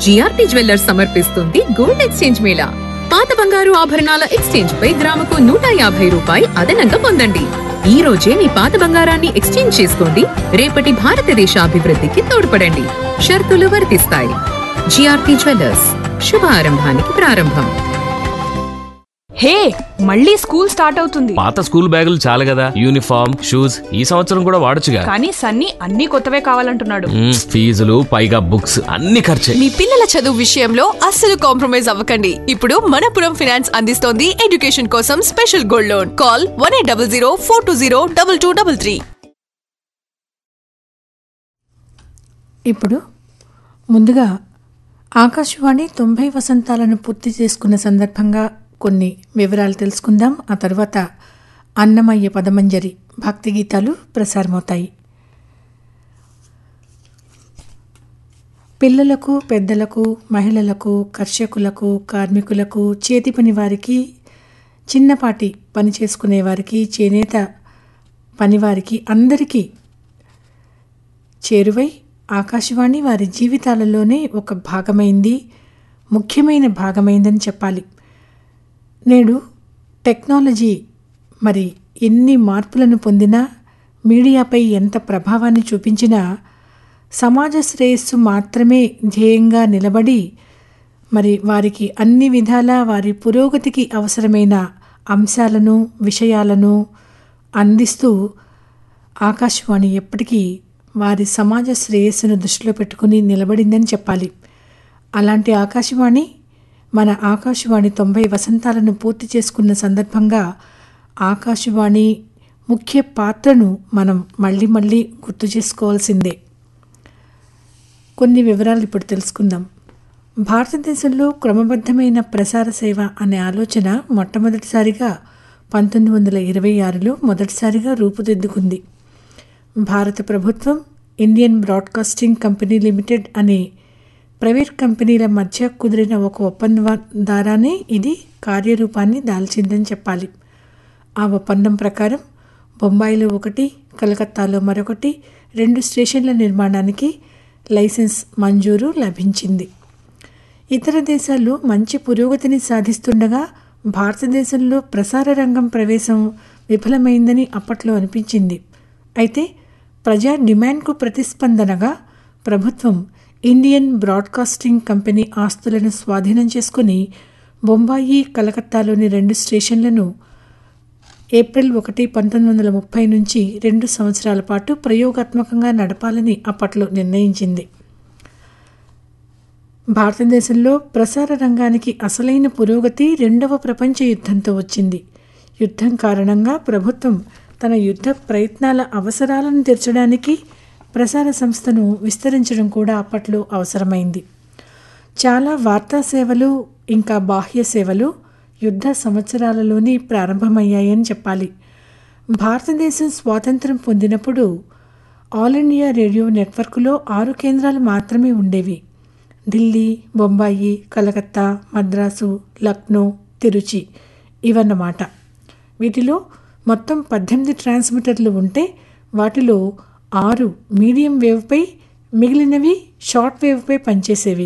GRP jewellers సమర్పిస్తుంది gold exchange mela పాత బంగారు ఆభరణాల ఎక్స్చేంజ్ పై గ్రాముకు నూట యాభై రూపాయి అదనంగా పొందండి ఈ రోజే మీ పాత బంగారాన్ని ఎక్స్చేంజ్ చేసుకోండి రేపటి భారతదేశ అభివృద్ధికి తోడ్పడండి షరతులు వర్తిస్తాయి జిఆర్పి జ్యువెల్లర్స్ శుభ ఆరంభానికి ప్రారంభం హే మళ్ళీ స్కూల్ స్టార్ట్ అవుతుంది పాత స్కూల్ బ్యాగులు చాలు కదా యూనిఫామ్ షూస్ ఈ సంవత్సరం కూడా వాడొచ్చుగా కానీ సన్నీ అన్ని కొత్తవే కావాలంటున్నాడు మ్మ్, ఫీజులు పైగా బుక్స్ అన్ని ఖర్చే మీ పిల్లల చదువు విషయంలో అస్సలు కాంప్రమైజ్ అవ్వకండి ఇప్పుడు మనపురం ఫినాన్స్ అందిస్తోంది ఎడ్యుకేషన్ కోసం special gold loan call one eight double zero four two zero double two double three ఇప్పుడు ముందుగా ఆకాశవాణి తొంభై వసంతాలను పూర్తి చేసుకున్న సందర్భంగా కొన్ని వివరాలు తెలుసుకుందాం ఆ తర్వాత అన్నమయ్య పదమంజరి భక్తి గీతాలు ప్రసారమవుతాయి పిల్లలకు పెద్దలకు మహిళలకు కర్షకులకు కార్మికులకు చేతి పని వారికి చిన్నపాటి పని చేసుకునే వారికి చేనేత పనివారికి అందరికీ చేరువై ఆకాశవాణి వారి జీవితాలలోనే ఒక భాగమైంది ముఖ్యమైన భాగమైందని చెప్పాలి నేడు టెక్నాలజీ మరి ఎన్ని మార్పులను పొందినా మీడియాపై ఎంత ప్రభావాన్ని చూపించినా సమాజ శ్రేయస్సు మాత్రమే ధ్యేయంగా నిలబడి మరి వారికి అన్ని విధాలా వారి పురోగతికి అవసరమైన అంశాలను విషయాలను అందిస్తూ ఆకాశవాణి ఎప్పటికీ వారి సమాజ శ్రేయస్సును దృష్టిలో పెట్టుకుని నిలబడిందని చెప్పాలి అలాంటి ఆకాశవాణి మన ఆకాశవాణి తొంభై వసంతాలను పూర్తి చేసుకున్న సందర్భంగా ఆకాశవాణి ముఖ్య పాత్రను మనం మళ్ళీ మళ్ళీ గుర్తు చేసుకోవాల్సిందే కొన్ని వివరాలు ఇప్పుడు తెలుసుకుందాం భారతదేశంలో క్రమబద్ధమైన ప్రసార సేవ అనే ఆలోచన మొట్టమొదటిసారిగా పంతొమ్మిది వందల ఇరవై ఆరులో మొదటిసారిగా రూపుదిద్దుకుంది భారత ప్రభుత్వం ఇండియన్ బ్రాడ్కాస్టింగ్ కంపెనీ లిమిటెడ్ అనే ప్రైవేట్ కంపెనీల మధ్య కుదిరిన ఒక ఒప్పందం ద్వారానే ఇది కార్యరూపాన్ని దాల్చిందని చెప్పాలి ఆ ఒప్పందం ప్రకారం బొంబాయిలో ఒకటి కలకత్తాలో మరొకటి రెండు స్టేషన్ల నిర్మాణానికి లైసెన్స్ మంజూరు లభించింది ఇతర దేశాల్లో మంచి పురోగతిని సాధిస్తుండగా భారతదేశంలో ప్రసార రంగం ప్రవేశం విఫలమైందని అప్పట్లో అనిపించింది అయితే ప్రజా డిమాండ్కు ప్రతిస్పందనగా ప్రభుత్వం ఇండియన్ బ్రాడ్కాస్టింగ్ కంపెనీ ఆస్తులను స్వాధీనం చేసుకుని బొంబాయి కలకత్తాలోని రెండు స్టేషన్లను ఏప్రిల్ ఒకటి పంతొమ్మిది వందల ముప్పై నుంచి రెండు సంవత్సరాల పాటు ప్రయోగాత్మకంగా నడపాలని అప్పట్లో నిర్ణయించింది భారతదేశంలో ప్రసార రంగానికి అసలైన పురోగతి రెండవ ప్రపంచ యుద్ధంతో వచ్చింది యుద్ధం కారణంగా ప్రభుత్వం తన యుద్ధ ప్రయత్నాల అవసరాలను తీర్చడానికి ప్రసార సంస్థను విస్తరించడం కూడా అప్పట్లో అవసరమైంది చాలా వార్తా సేవలు ఇంకా బాహ్య సేవలు యుద్ధ సంవత్సరాలలోనే ప్రారంభమయ్యాయని చెప్పాలి భారతదేశం స్వాతంత్రం పొందినప్పుడు ఆల్ ఇండియా రేడియో నెట్వర్క్లో ఆరు కేంద్రాలు మాత్రమే ఉండేవి ఢిల్లీ బొంబాయి కలకత్తా మద్రాసు లక్నో తిరుచి ఇవన్నమాట వీటిలో మొత్తం పద్దెనిమిది ట్రాన్స్మిటర్లు ఉంటే వాటిలో ఆరు మీడియం వేవ్పై మిగిలినవి షార్ట్ వేవ్పై పనిచేసేవి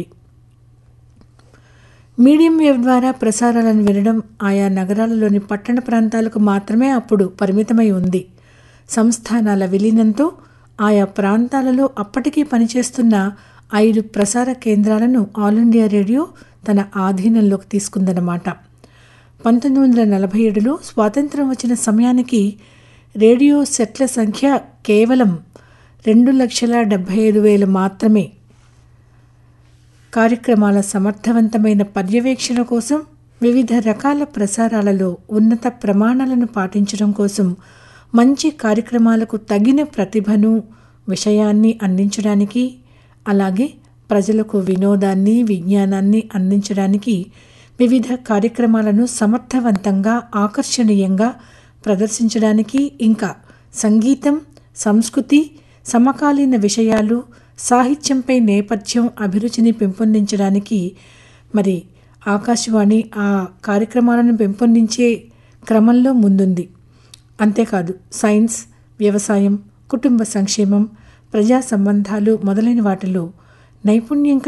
మీడియం వేవ్ ద్వారా ప్రసారాలను వినడం ఆయా నగరాలలోని పట్టణ ప్రాంతాలకు మాత్రమే అప్పుడు పరిమితమై ఉంది సంస్థానాల విలీనంతో ఆయా ప్రాంతాలలో అప్పటికీ పనిచేస్తున్న ఐదు ప్రసార కేంద్రాలను ఆల్ ఇండియా రేడియో తన ఆధీనంలోకి తీసుకుందన్నమాట పంతొమ్మిది వందల నలభై ఏడులో స్వాతంత్రం వచ్చిన సమయానికి రేడియో సెట్ల సంఖ్య కేవలం రెండు లక్షల డెబ్భై ఐదు వేలు మాత్రమే కార్యక్రమాల సమర్థవంతమైన పర్యవేక్షణ కోసం వివిధ రకాల ప్రసారాలలో ఉన్నత ప్రమాణాలను పాటించడం కోసం మంచి కార్యక్రమాలకు తగిన ప్రతిభను విషయాన్ని అందించడానికి అలాగే ప్రజలకు వినోదాన్ని విజ్ఞానాన్ని అందించడానికి వివిధ కార్యక్రమాలను సమర్థవంతంగా ఆకర్షణీయంగా ప్రదర్శించడానికి ఇంకా సంగీతం సంస్కృతి సమకాలీన విషయాలు సాహిత్యంపై నేపథ్యం అభిరుచిని పెంపొందించడానికి మరి ఆకాశవాణి ఆ కార్యక్రమాలను పెంపొందించే క్రమంలో ముందుంది అంతేకాదు సైన్స్ వ్యవసాయం కుటుంబ సంక్షేమం ప్రజా సంబంధాలు మొదలైన వాటిలో నైపుణ్యం